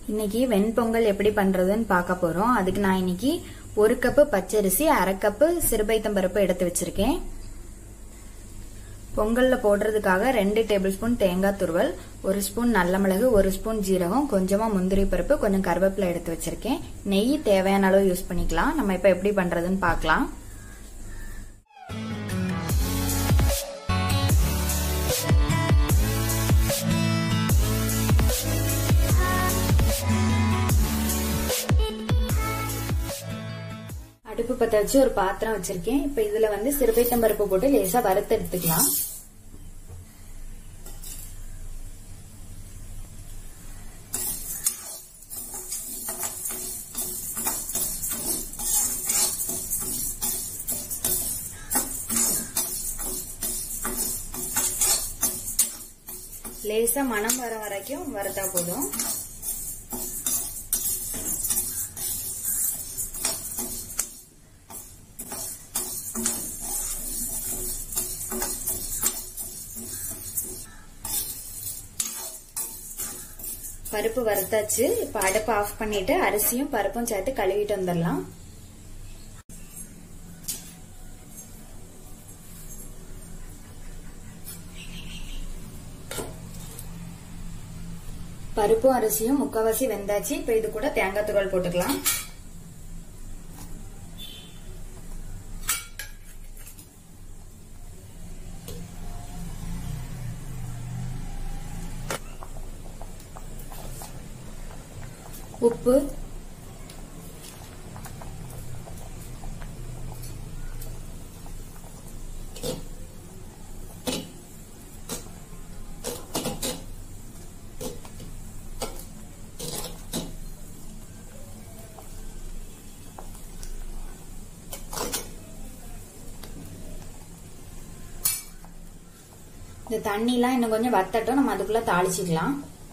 இன்னைக்கு வெண்பொங்கல் எப்படி பண்றதுன்னு பார்க்க போறோம் அதுக்கு நான் இன்னைக்கு ஒரு கப்பு பச்சரிசி அரை கப்பு சிறுபைத்தம்பருப்பு எடுத்து வச்சிருக்கேன் பொங்கல்ல போடுறதுக்காக ரெண்டு டேபிள் ஸ்பூன் தேங்காய் துருவல் ஒரு ஸ்பூன் நல்ல மிளகு ஒரு ஸ்பூன் ஜீரகம் கொஞ்சமா முந்திரி பருப்பு கொஞ்சம் கருவேப்பிலை எடுத்து வச்சிருக்கேன் நெய் தேவையான அளவு யூஸ் பண்ணிக்கலாம் நம்ம இப்ப எப்படி பண்றதுன்னு பார்க்கலாம் அடுப்பு பத்த வச்சு ஒரு பாத்திரம் வச்சிருக்கேன் இப்ப இதுல வந்து சிறுபைத்தம்பருப்பு போட்டு லேசா வறுத்து எடுத்துக்கலாம் லேசா மனம் வர வரைக்கும் வறுத்தா போதும் பருப்பு வறுத்தாச்சு இப்ப அடுப்பு ஆஃப் பண்ணிட்டு அரிசியும் பருப்பும் சேர்த்து கழுவிட்டு வந்துடலாம் பருப்பும் அரிசியும் முக்காவாசி வெந்தாச்சு இப்ப இது கூட தேங்காய் துகள் போட்டுக்கலாம் உப்பு இந்த தண்ணிலாம் இன்னும் கொஞ்சம் வத்தட்டும் நம்ம அதுக்குள்ள தாளிச்சிக்கலாம்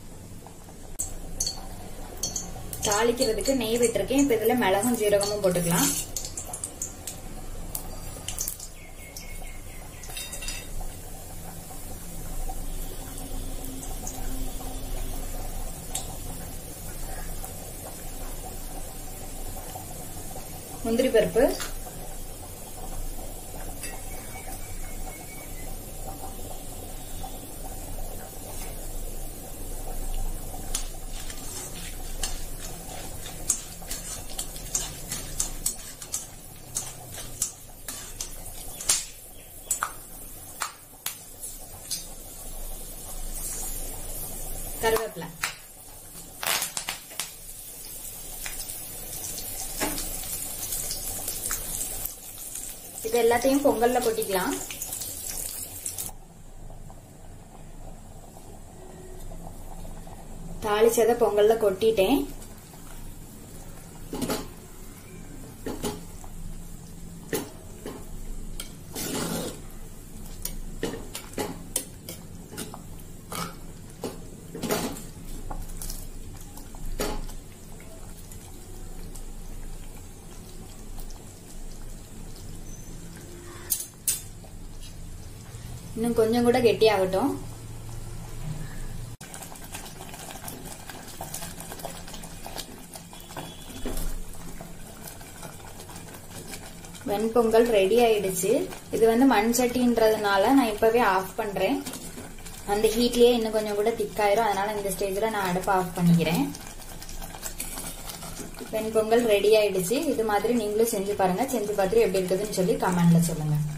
தாளிக்கிறதுக்கு நெய் விட்டுருக்கேன் இப்ப இதுல மிளகும் ஜீரகமும் போட்டுக்கலாம் முந்திரி பருப்பு கருவேப்பிலை இது எல்லாத்தையும் பொங்கல்ல கொட்டிக்கலாம் தாளிச்சத பொங்கல்ல கொட்டிட்டேன் இன்னும் கொஞ்சம் கூட கெட்டி ஆகட்டும் வெண்பொங்கல் ரெடி ஆயிடுச்சு இது வந்து மண் சட்டின்றதுனால நான் இப்பவே ஆஃப் பண்றேன் அந்த ஹீட்லயே இன்னும் கொஞ்சம் கூட திக்காயிரும் அதனால இந்த ஸ்டேஜ்ல நான் அடுப்பு ஆஃப் பண்ணிக்கிறேன் வெண்பொங்கல் ரெடி ஆயிடுச்சு இது மாதிரி நீங்களும் செஞ்சு பாருங்க செஞ்சு பார்த்துட்டு எப்படி இருக்குதுன்னு சொல்லி கமெண்ட்ல சொல்லுங்க